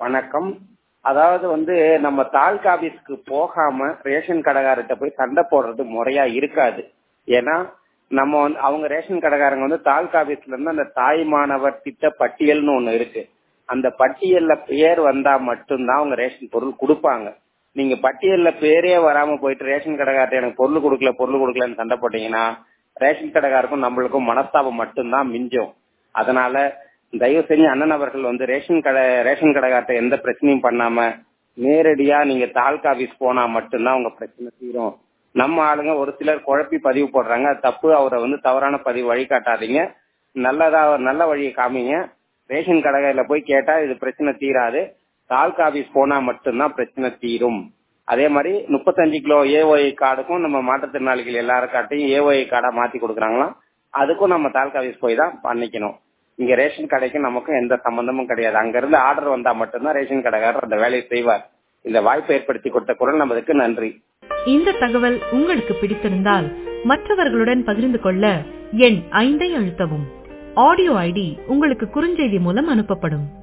வணக்கம் அதாவது வந்து நம்ம தாலுகா ஆபீஸ்க்கு போகாம ரேஷன் கடைக்காரர்கிட்ட போய் சண்டை போடுறது முறையா இருக்காது ஏன்னா நம்ம வந்து அவங்க ரேஷன் கடைக்காரங்க வந்து தாலுகா ஆபீஸ்ல இருந்து அந்த தாய்மானவர் திட்ட பட்டியல்னு ஒண்ணு இருக்கு அந்த பட்டியல்ல பேர் வந்தா மட்டும்தான் அவங்க ரேஷன் பொருள் கொடுப்பாங்க நீங்க பட்டியல்ல பேரே வராம போயிட்டு ரேஷன் கடைக்காரர்ட்ட எனக்கு பொருள் கொடுக்கல பொருள் கொடுக்கலன்னு சண்டை போட்டீங்கன்னா ரேஷன் கடைக்காருக்கும் நம்மளுக்கும் மனஸ்தாபம் மட்டும்தான் மிஞ்சும் அதனால தயவு செஞ்சு அண்ணன் அவர்கள் வந்து ரேஷன் கடை ரேஷன் கடைக்கார்ட்ட எந்த பிரச்சனையும் பண்ணாம நேரடியா நீங்க தாலுகா ஆபீஸ் போனா மட்டும்தான் உங்க பிரச்சனை தீரும் நம்ம ஆளுங்க ஒரு சிலர் குழப்பி பதிவு போடுறாங்க அது தப்பு அவரை வந்து தவறான பதிவு வழிகாட்டாதீங்க நல்லதா நல்ல வழியை காமிங்க ரேஷன் கடையில போய் கேட்டா இது பிரச்சனை தீராது தாலுகா ஆபீஸ் போனா மட்டும்தான் பிரச்சனை தீரும் அதே மாதிரி முப்பத்தஞ்சு கிலோ ஏஒஐ கார்டுக்கும் நம்ம மாற்றுத்திறனாளிகள் எல்லாருக்காட்டையும் ஏஒஐ கார்டா மாத்தி கொடுக்குறாங்களாம் அதுக்கும் நம்ம தாலுகா ஆபீஸ் போய் தான் பண்ணிக்கணும் இங்க ரேஷன் கடைக்கு நமக்கும் எந்த சம்பந்தமும் கிடையாது அங்க இருந்து ஆர்டர் வந்தா மட்டும்தான் ரேஷன் கடைக்காரர் அந்த வேலையை செய்வார் இந்த வாய்ப்பை ஏற்படுத்தி கொடுத்த குரல் நமதுக்கு நன்றி இந்த தகவல் உங்களுக்கு பிடித்திருந்தால் மற்றவர்களுடன் பகிர்ந்து கொள்ள எண் ஐந்தை அழுத்தவும் ஆடியோ ஐடி உங்களுக்கு குறுஞ்செய்தி மூலம் அனுப்பப்படும்